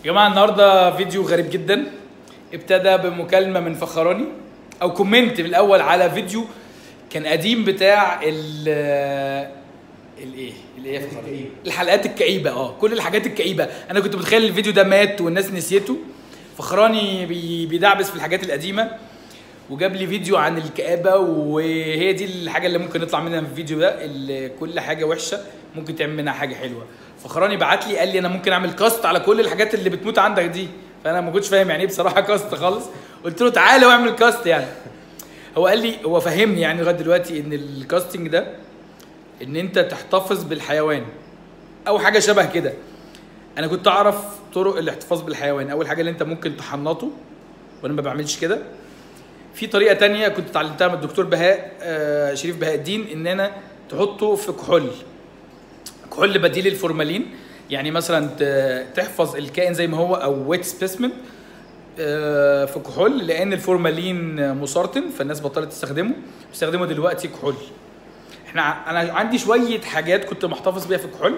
يا جماعه النهارده فيديو غريب جدا ابتدى بمكالمه من فخراني او كومنت في الاول على فيديو كان قديم بتاع ال الايه الايه يا فخراني الحلقات الكئيبه اه كل الحاجات الكئيبه انا كنت متخيل الفيديو ده مات والناس نسيته فخراني بي- بيدعبس في الحاجات القديمه وجاب لي فيديو عن الكآبة وهي دي الحاجة اللي ممكن نطلع منها في الفيديو ده اللي كل حاجة وحشة ممكن تعمل منها حاجة حلوة فخراني بعت لي قال لي انا ممكن اعمل كاست على كل الحاجات اللي بتموت عندك دي فانا ما كنتش فاهم يعني ايه بصراحة كاست خالص قلت له تعالى واعمل كاست يعني هو قال لي هو فهمني يعني لغايه دلوقتي ان الكاستنج ده ان انت تحتفظ بالحيوان او حاجه شبه كده انا كنت اعرف طرق الاحتفاظ بالحيوان اول حاجه اللي انت ممكن تحنطه وانا ما بعملش كده في طريقه تانية كنت اتعلمتها من الدكتور بهاء آه، شريف بهاء الدين ان انا تحطه في كحول كحول بديل الفورمالين يعني مثلا ت- تحفظ الكائن زي ما هو او ويت سبيسمن في كحول لان الفورمالين مسرطن فالناس بطلت تستخدمه بيستخدموا دلوقتي كحول احنا ع- انا عندي شويه حاجات كنت محتفظ بيها في الكحول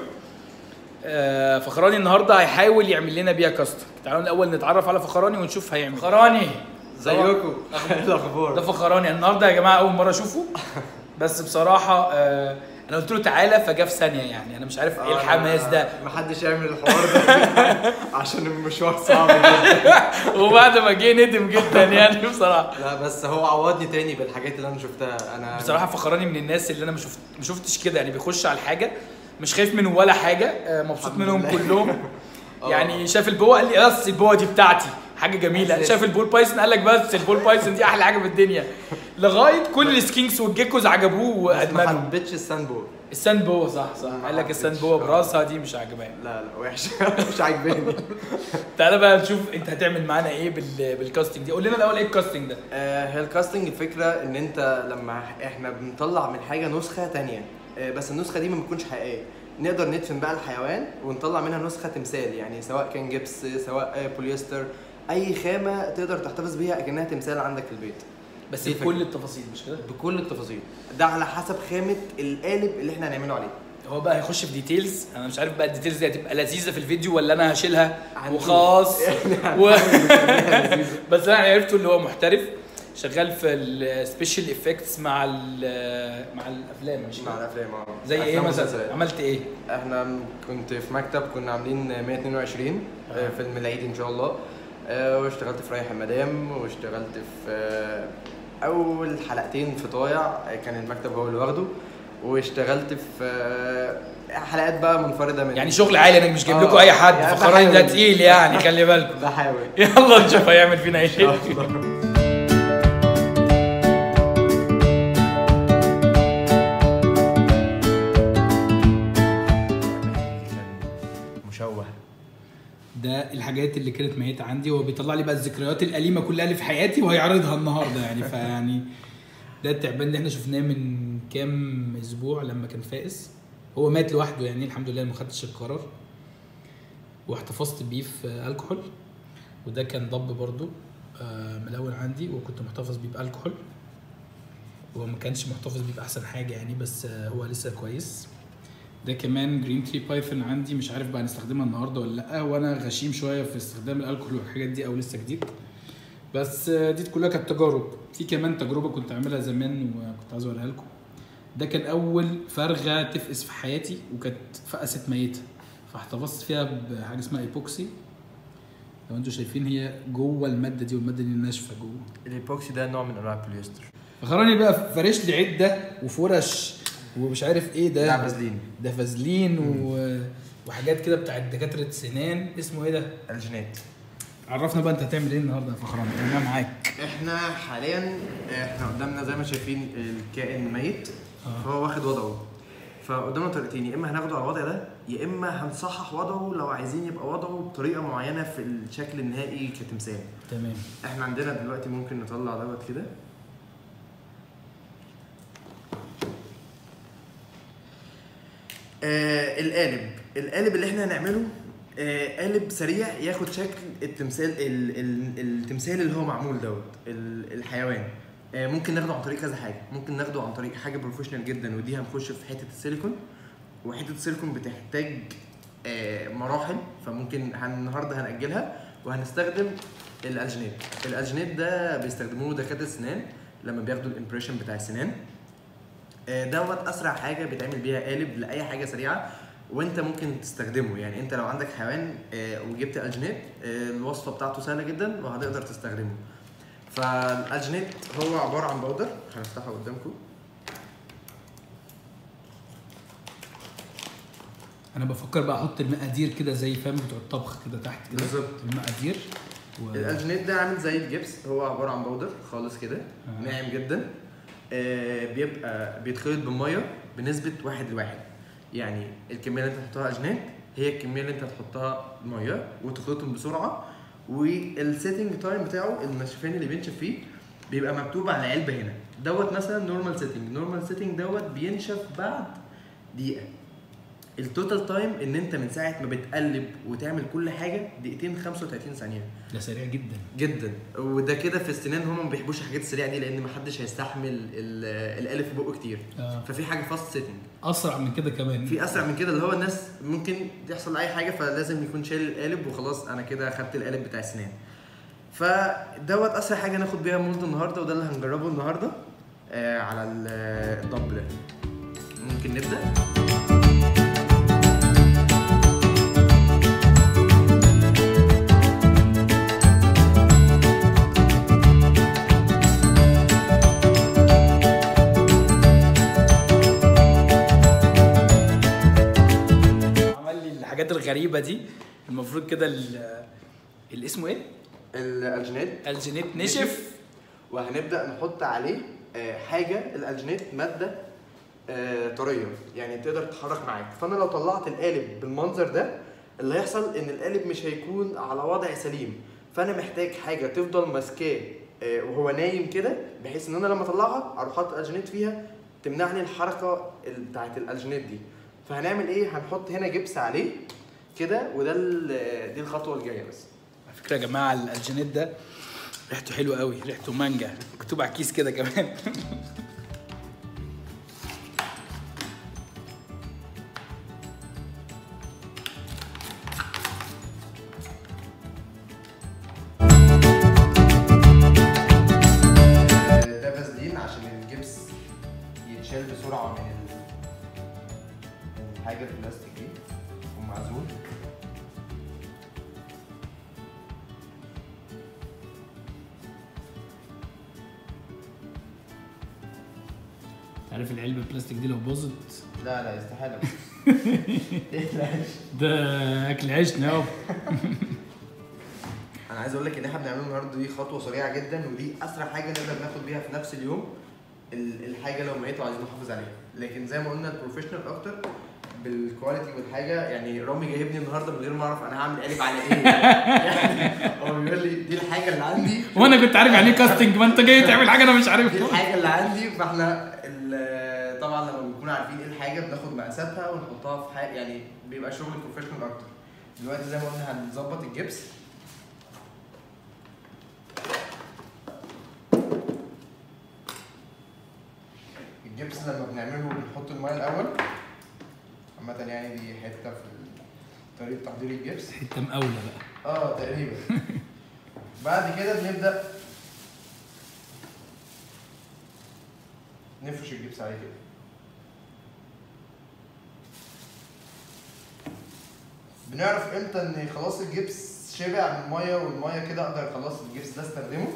آه، فخراني النهارده هيحاول يعمل لنا بيها كاستم تعالوا الاول نتعرف على فخراني ونشوف هيعمل فخراني ازيكم ايه الاخبار ده فخراني النهارده يا جماعه اول مره اشوفه بس بصراحه آه، انا قلت له تعالى فجاء في ثانيه يعني انا مش عارف ايه الحماس ده محدش يعمل الحوار ده عشان المشوار صعب جدا وبعد ما جه ندم جدا يعني بصراحه لا بس هو عوضني تاني بالحاجات اللي انا شفتها انا بصراحه فخراني من الناس اللي انا ما شفت ما شفتش كده يعني بيخش على الحاجه مش خايف من ولا حاجه آه، مبسوط الحمد منهم لله. كلهم آه. يعني شاف البوه قال لي بس البوه دي بتاعتي حاجه جميله أساسي. شاف البول بايثون قال لك بس البول بايثون دي احلى حاجه في الدنيا لغايه كل السكينكس والجيكوز عجبوه بس ما وادمنوا حبيتش الساند بول الساند بوه صح صح ما قال لك الساند حبيتش. بوه براسها دي مش عاجباني لا لا وحشه مش عاجباني تعالى بقى نشوف انت هتعمل معانا ايه بال... بالكاستنج دي قول لنا الاول ايه الكاستنج ده آه، هي الكاستنج الفكره ان انت لما احنا بنطلع من حاجه نسخه تانية آه، بس النسخه دي ما بتكونش حقيقيه نقدر ندفن بقى الحيوان ونطلع منها نسخه تمثال يعني سواء كان جبس سواء آه، بوليستر اي خامه تقدر تحتفظ بيها اكنها تمثال عندك في البيت بس دي ايه الفكرة. كل التفاصيل مش كده بكل التفاصيل ده على حسب خامه القالب اللي احنا هنعمله عليه هو بقى هيخش في ديتيلز انا مش عارف بقى الديتيلز دي هتبقى لذيذه في الفيديو ولا انا هشيلها هنشوف. وخاص يعني و... هنخليها لذيذة. بس انا عرفته اللي هو محترف شغال في السبيشال افكتس مع ال- مع الافلام مش مع الافلام اه زي ايه أفلام مثلا ومسلسلات. عملت ايه احنا كنت في مكتب كنا عاملين 122 آه، فيلم العيد ان شاء الله آه، واشتغلت في رايح المدام واشتغلت في آه، اول حلقتين في طايع آه، كان المكتب هو اللي واخده واشتغلت في آه، حلقات بقى منفرده من يعني شغل عالي انا مش جايب آه، لكم اي حد يعني فخراني ده بحاول. تقيل يعني خلي بالكم بحاول يلا نشوف هيعمل فينا ان شاء ايه الله مشوه ده الحاجات اللي كانت ميته عندي هو بيطلع لي بقى الذكريات الاليمه كلها اللي في حياتي وهيعرضها النهارده يعني فيعني ده التعبان اللي احنا شفناه من كام اسبوع لما كان فائز هو مات لوحده يعني الحمد لله ما خدتش القرار واحتفظت بيه في الكحول وده كان ضب برضو آه، ملون عندي وكنت محتفظ بيه بالكحول هو ما كانش محتفظ بيه باحسن حاجه يعني بس آه، هو لسه كويس ده كمان جرين تري بايثون عندي مش عارف بقى نستخدمها النهارده ولا لا وانا غشيم شويه في استخدام الالكحول والحاجات دي او لسه جديد بس آه، دي كلها كانت تجارب في كمان تجربه كنت عاملها زمان وكنت عايز اوريها لكم ده كان اول فرغه تفقس في حياتي وكانت فقست ميته فاحتفظت فيها بحاجه اسمها ايبوكسي لو انتوا شايفين هي جوه الماده دي والماده دي ناشفه جوه الايبوكسي ده نوع من انواع البوليستر فخراني بقى فرش لي عده وفرش ومش عارف ايه ده ده فازلين ده فازلين و... وحاجات كده بتاعت دكاتره سنان اسمه ايه ده الجينات عرفنا بقى انت هتعمل ايه النهارده يا فخراني انا معاك احنا حاليا احنا قدامنا زي ما شايفين الكائن ميت آه. فهو واخد وضعه فقدامنا طريقتين يا اما هناخده على الوضع ده يا اما هنصحح وضعه لو عايزين يبقى وضعه بطريقه معينه في الشكل النهائي كتمثال تمام احنا عندنا دلوقتي ممكن نطلع دوت كده آه القالب القالب اللي احنا هنعمله آه قالب سريع ياخد شكل التمثال ال ال التمثال اللي هو معمول دوت ال- الحيوان آه ممكن ناخده عن طريق كذا حاجه ممكن ناخده عن طريق حاجه بروفيشنال جدا ودي هنخش في حته السيليكون وحته السيليكون بتحتاج آه، مراحل فممكن هن- النهارده هنأجلها وهنستخدم الالجنيت الالجنيت ده بيستخدموه دكاتره السنان لما بياخدوا الامبريشن بتاع السنان آه، دوت اسرع حاجه بيتعمل بيها قالب لاي حاجه سريعه وانت ممكن تستخدمه يعني انت لو عندك حيوان آه، وجبت الجنيت آه، الوصفه بتاعته سهله جدا وهتقدر تستخدمه فالالجنيت هو عباره عن بودر هنفتحه قدامكم انا بفكر بقى احط المقادير كده زي فاهم بتوع الطبخ كده تحت كده بالظبط. المقادير و... الالجنيت ده عامل زي الجبس هو عباره عن بودر خالص كده آه. ناعم جدا آه، بيبقى بيتخلط بالميه بنسبه واحد لواحد يعني الكميه اللي انت هتحطها الجنيت هي الكميه اللي انت هتحطها ميه وتخلطهم بسرعه والسيتنج تايم بتاعه النشفان اللي بينشف فيه بيبقى مكتوب على العلبه هنا دوت مثلا نورمال سيتنج نورمال سيتنج دوت بينشف بعد دقيقه التوتال تايم ان انت من ساعه ما بتقلب وتعمل كل حاجه دقيقتين 35 ثانيه ده سريع جدا جدا وده كده في السنان هم ما بيحبوش الحاجات السريعه دي لان ما حدش هيستحمل ال- الالف في بقه كتير آه. ففي حاجه فاست سيتنج اسرع من كده كمان في اسرع من كده اللي هو الناس ممكن يحصل اي حاجه فلازم يكون شايل القالب وخلاص انا كده خدت القالب بتاع السنان فدوت اسرع حاجه ناخد بيها مولد النهارده وده اللي هنجربه النهارده آه على ال- الضب ده ممكن نبدا عمل لي الحاجات الغريبه دي المفروض كده ال- اللي اسمه ايه الالجينات الجينيت نشف وهنبدا نحط عليه آه، حاجه الالجينات ماده آه، طريه يعني تقدر تتحرك معاك فانا لو طلعت القالب بالمنظر ده اللي هيحصل ان القالب مش هيكون على وضع سليم فانا محتاج حاجه تفضل ماسكاه آه، وهو نايم كده بحيث ان انا لما اطلعها اروح حاطط الالجينات فيها تمنع لي الحركه ال- بتاعت الالجينات دي فهنعمل ايه هنحط هنا جبس عليه كده وده ال- دي الخطوه الجايه بس على فكره يا جماعه الجينيت ده ريحته حلوه قوي ريحته مانجا مكتوب على الكيس كده كمان ده فازلين عشان الجبس يتشال بسرعه من ال- من الحاجه البلاستيك دي ومعزول عارف العلبه البلاستيك دي لو باظت لا لا استحاله تقلقش ده اكل عيشنا يابا انا عايز اقول لك ان احنا بنعمله النهارده دي خطوه سريعه جدا ودي اسرع حاجه نقدر ناخد بيها في نفس اليوم ال- الحاجه لو ميته وعايزين نحافظ عليها لكن زي ما قلنا البروفيشنال اكتر بالكواليتي والحاجه يعني رامي جايبني النهارده من غير ما اعرف انا هعمل قالب على ايه يعني هو بيقول لي دي الحاجه اللي عندي وانا كنت عارف يعني ايه كاستنج ما انت جاي تعمل حاجه انا مش دي عارفها الحاجه اللي عندي فاحنا ال- طبعا لما بنكون عارفين ايه الحاجه بناخد مقاساتها ونحطها في حاجه يعني بيبقى شغل بروفيشنال اكتر دلوقتي زي ما قلنا هنظبط الجبس الجبس لما بنعمله بنحط الميه الاول عامة يعني دي حته في طريقه تحضير الجبس حته مقاوله بقى اه تقريبا بعد كده بنبدا نفرش الجبس عليه كده بنعرف امتى ان خلاص الجبس شبع من الميه والميه كده اقدر خلاص الجبس ده استخدمه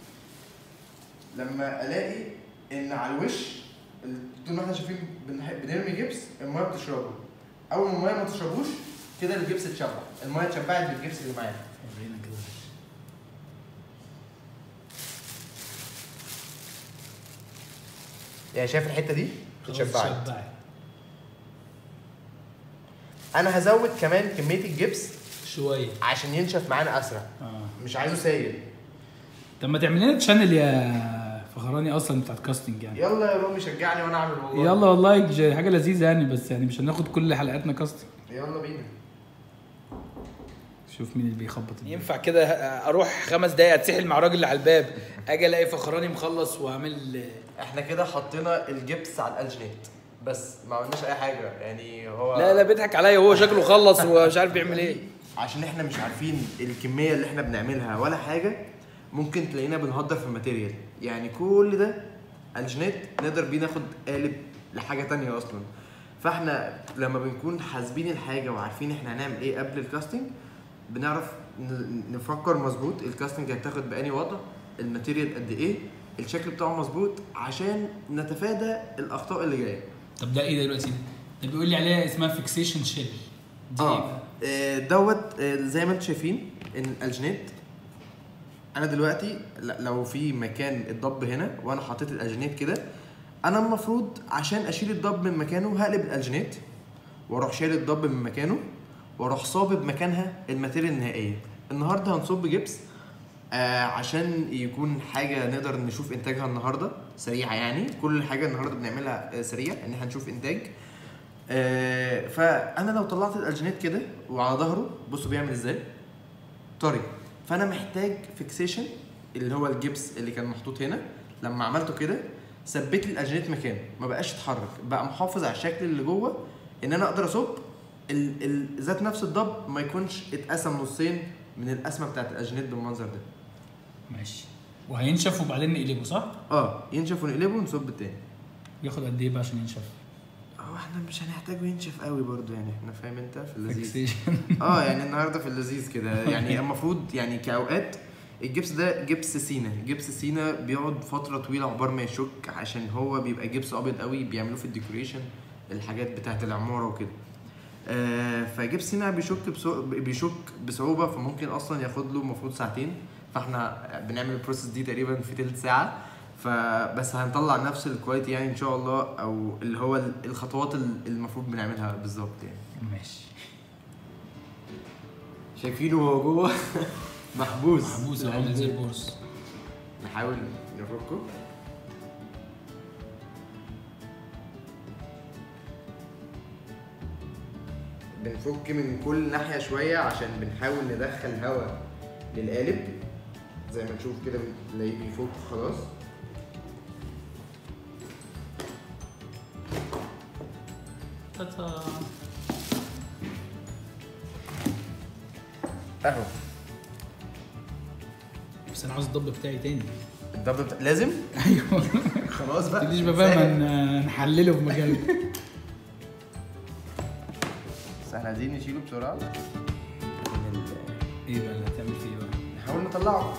لما الاقي ان على الوش ال- طول ما احنا شايفين بنح- بنرمي جبس الميه بتشربه اول ما الميه ما تشربوش كده الجبس اتشبع الميه اتشبعت بالجبس اللي معانا ورينا كده يعني شايف الحته دي خلاص اتشبعت اتشبعت. انا هزود كمان كميه الجبس شويه عشان ينشف معانا اسرع اه مش عايزه سايل طب ما تعمل لنا تشانل يا فخراني اصلا بتاعت كاستنج يعني يلا يا رومي شجعني وانا اعمل والله يلا والله ج- حاجه لذيذه يعني بس يعني مش هناخد كل حلقاتنا كاستنج يلا بينا شوف مين اللي بيخبط ينفع كده اروح خمس دقايق اتسحل مع الراجل اللي على الباب اجي الاقي فخراني مخلص واعمل احنا كده حطينا الجبس على الالجنيت بس ما عملناش اي حاجه يعني هو لا لا بيضحك عليا وهو شكله خلص ومش عارف بيعمل ايه عشان احنا مش عارفين الكميه اللي احنا بنعملها ولا حاجه ممكن تلاقينا بنهدر في الماتيريال يعني كل ده الجينات نقدر بيه ناخد قالب لحاجه تانية اصلا فاحنا لما بنكون حاسبين الحاجه وعارفين احنا هنعمل ايه قبل الكاستنج بنعرف ن- نفكر مظبوط الكاستنج هتاخد بأني وضع الماتيريال قد ايه الشكل بتاعه مظبوط عشان نتفادى الاخطاء اللي جايه طب ده ايه ده دلوقتي ده بيقول لي عليها اسمها فيكسيشن شيل دي ايه اه بقى؟ آه، دوت آه، زي ما انتم شايفين ان الجنات انا دلوقتي ل- لو في مكان الضب هنا وانا حطيت الالجنات كده انا المفروض عشان اشيل الضب من مكانه هقلب الالجنات واروح شايل الضب من مكانه واروح صابب مكانها الماتيريال النهائيه النهارده هنصب جبس آه عشان يكون حاجه نقدر نشوف انتاجها النهارده سريعه يعني كل حاجه النهارده بنعملها آه، سريع ان احنا نشوف انتاج آه، فانا لو طلعت الالجينات كده وعلى ظهره بصوا بيعمل ازاي طري فانا محتاج فيكسيشن اللي هو الجبس اللي كان محطوط هنا لما عملته كده ثبت لي الالجينات مكانه ما بقاش يتحرك بقى محافظ على الشكل اللي جوه ان انا اقدر اصب ال- ال- ذات نفس الضب ما يكونش اتقسم نصين من القسمه بتاعت الالجينات بالمنظر ده ماشي وهينشف وبعدين نقلبه صح؟ اه ينشف ونقلبه ونصب التاني ياخد قد ايه بقى عشان ينشف؟ هو احنا مش هنحتاجه ينشف قوي برضو يعني احنا فاهم انت في اللذيذ فيكسيشن اه يعني النهارده في اللذيذ كده يعني المفروض يعني كاوقات الجبس ده جبس سينا جبس سينا بيقعد فتره طويله عقبال ما يشك عشان هو بيبقى جبس ابيض قوي بيعملوه في الديكوريشن الحاجات بتاعه العماره وكده آه فجبس سينا بيشك بسو... بيشك بصعوبه فممكن اصلا ياخد له المفروض ساعتين فاحنا بنعمل البروسيس دي تقريبا في تلت ساعه فبس هنطلع نفس الكواليتي يعني ان شاء الله او اللي هو الخطوات اللي المفروض بنعملها بالظبط يعني ماشي شايفينه وهو جوه محبوس محبوس عامل زي البورس نحاول نفكه بنفك من كل ناحية شوية عشان بنحاول ندخل هواء للقالب زي ما نشوف كده بنلاقيه بيفك خلاص تاتا اهو بس انا عاوز الضب بتاعي تاني الضب بتا... لازم ايوه خلاص بقى تقوليش بقى فاهم هن- نحلله في مكانه بس احنا عايزين نشيله بسرعة من ال- ايه بقى اللي هتعمل فيه بقى؟ نحاول نطلعه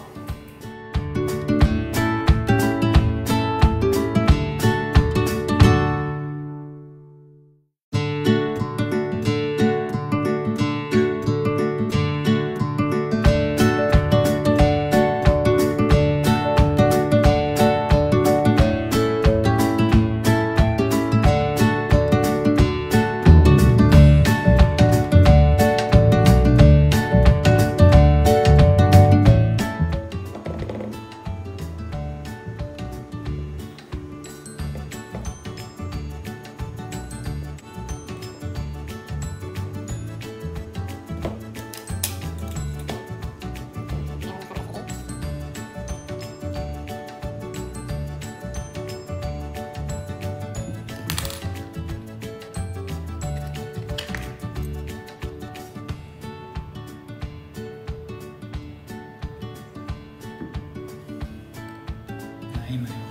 نعيمة يا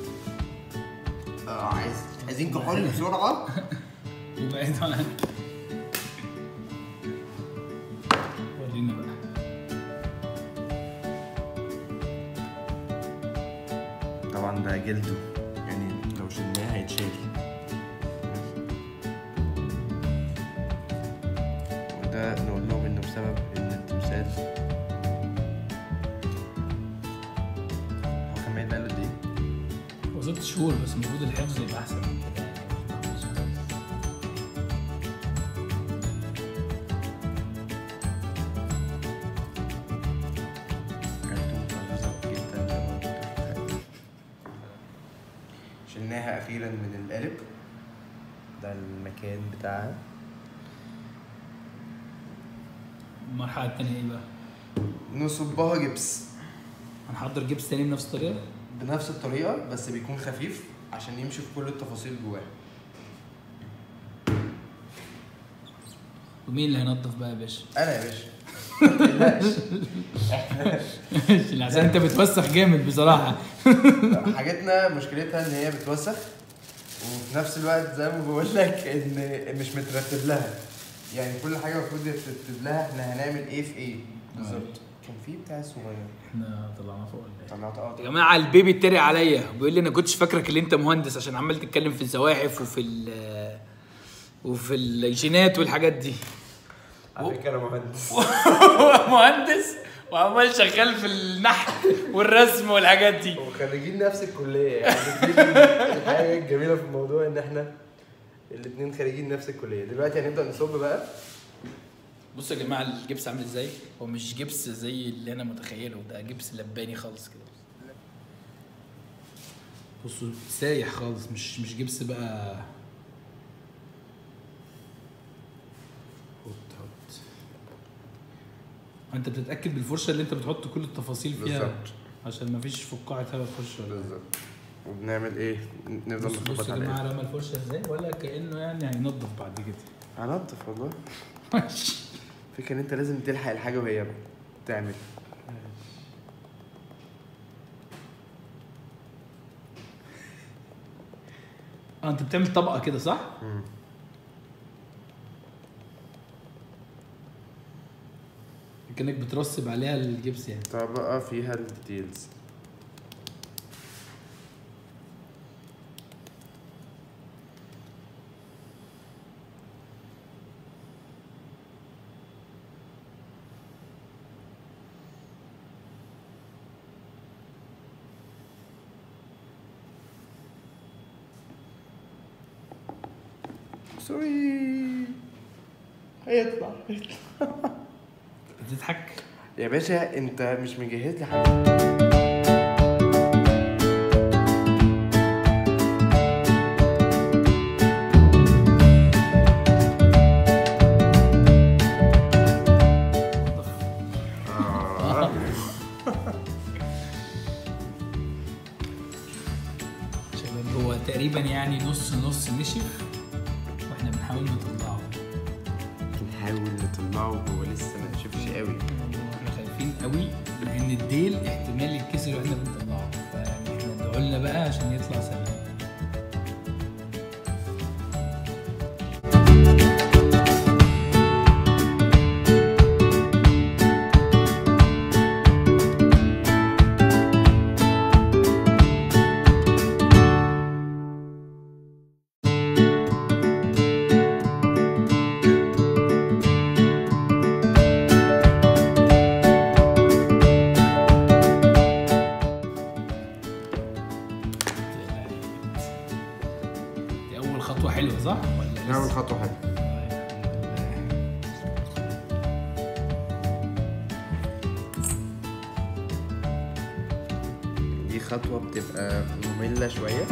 آه عايز عايزين كحول بسرعة وبعيد عن ورينا بقى طبعا ده جلده يعني لو شلناه هيتشال وده نقول لهم انه بسبب ان التمثال هو كان ميت بقاله قد ايه؟ هو ست شهور بس المفروض الحفظ يبقى احسن من كده يعني كانت معجزة جدا شلناها اخيرا من القالب ده المكان بتاعها المرحلة التانية ايه بقى؟ نصبها جبس هنحضر جبس تاني بنفس الطريقة؟ بنفس الطريقة بس بيكون خفيف عشان يمشي في كل التفاصيل جواه ومين اللي هينظف بقى يا باشا؟ انا يا باشا متقلقش. عشان انت بتوسخ جامد بصراحه حاجتنا مشكلتها ان هي بتوسخ وفي نفس الوقت زي ما بقول لك ان مش مترتب لها يعني كل حاجه المفروض يترتب لها احنا هنعمل ايه في ايه بالظبط كان في بتاع صغير احنا طلعنا فوق ولا ايه؟ طلعت اه يا جماعه البيبي اتريق عليا بيقول لي انا كنتش فاكرك اللي انت مهندس عشان عمال تتكلم في الزواحف وفي ال وفي الجينات والحاجات دي على فكره انا مهندس هو مهندس وعمال شغال في النحت والرسم والحاجات دي وخريجين نفس الكليه يعني دي الحاجه الجميله في الموضوع ان احنا الاثنين خريجين نفس الكليه دلوقتي هنبدا نصب بقى بصوا يا جماعه الجبس عامل ازاي هو مش جبس زي اللي انا متخيله ده جبس لباني خالص كده بصوا سايح خالص مش مش جبس بقى حط حط انت بتتاكد بالفرشه اللي انت بتحط كل التفاصيل فيها بالظبط. عشان مفيش فقاعه هواء تخش ولا بالظبط وبنعمل ايه نفضل بص بص نخبط يا جماعه عليه رمى الفرشه ازاي ولا كانه يعني هينضف بعد كده هنضف والله فكرة ان انت لازم تلحق الحاجه وهي بتعمل اه انت بتعمل طبقه كده صح؟ كانك بترسب عليها الجبس يعني طبقه فيها الديتيلز سوري هيطلع بتضحك يا باشا انت مش مجهز لي حاجه شباب هو تقريبا يعني نص نص نشف واحنا بنحاول نطلعه بنحاول نطلعه هو لسه ما نشفش قوي احنا خايفين قوي لان الديل احتمال يتكسر واحنا بنطلعه فيعني احنا ادعوا لنا بقى عشان يطلع سليم دي اول خطوه حلوه صح ولا نعمل لسه؟ خطوه حلوه دي خطوه بتبقى ممله شويه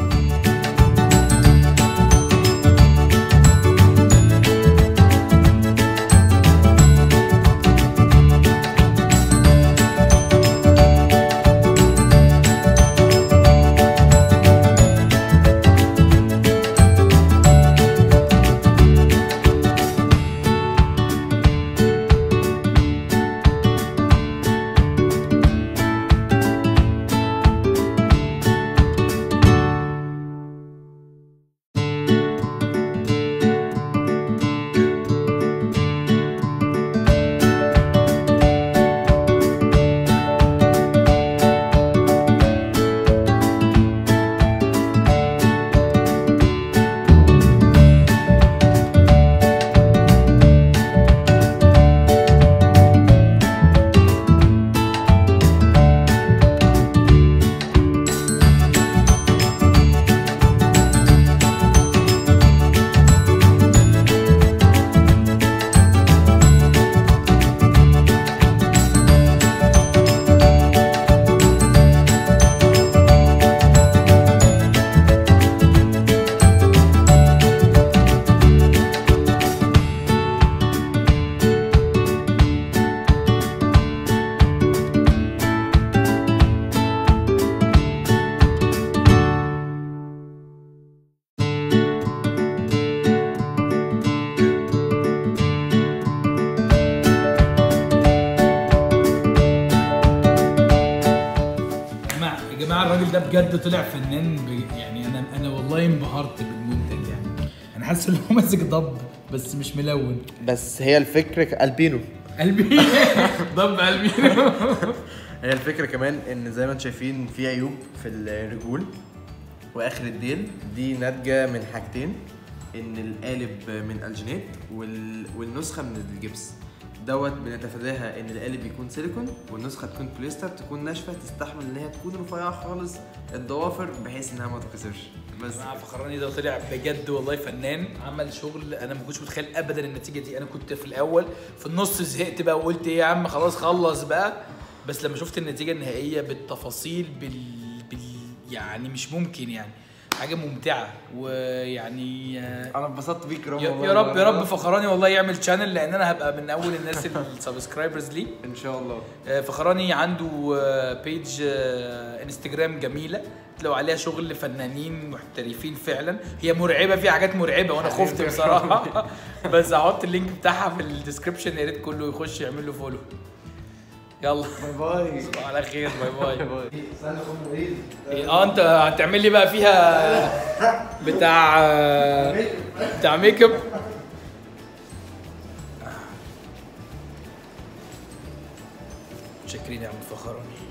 الراجل ده بجد طلع فنان ب... يعني انا انا والله انبهرت بالمنتج يعني انا حاسس ان هو ماسك ضب بس مش ملون بس هي الفكره البينو قلبي ضب قلبي هي الفكره كمان ان زي ما انتم شايفين في عيوب في الرجول واخر الديل دي ناتجه من حاجتين ان القالب من الجينات وال... والنسخه من الجبس دوت بنتفاداها ان القالب يكون سيليكون والنسخه تكون بوليستر تكون ناشفه تستحمل ان هي تكون رفيعه خالص الضوافر بحيث انها ما تتكسرش بس جماعه فخراني ده طلع بجد والله فنان عمل شغل انا ما كنتش متخيل ابدا النتيجه دي انا كنت في الاول في النص زهقت بقى وقلت ايه يا عم خلاص خلص بقى بس لما شفت النتيجه النهائيه بالتفاصيل بال, بال... يعني مش ممكن يعني حاجه ممتعه ويعني آه، انا اتبسطت بيك يا رب يا والله يا رب يا رب والله. فخراني والله يعمل شانل لان انا هبقى من اول الناس السبسكرايبرز ليه ان شاء الله آه، فخراني عنده آه، بيج آه، انستجرام جميله تلاقوا عليها شغل فنانين محترفين فعلا هي مرعبه فيها حاجات مرعبه وانا خفت بصراحه بس هحط اللينك بتاعها في الديسكربشن يا ريت كله يخش يعمل له فولو يلا باي باي تصبحوا على خير باي باي باي استنى ام ايه إيه، اه انت هتعمل لي بقى فيها بتاع آه، بتاع ميك اب متشكرين يا عم فخراني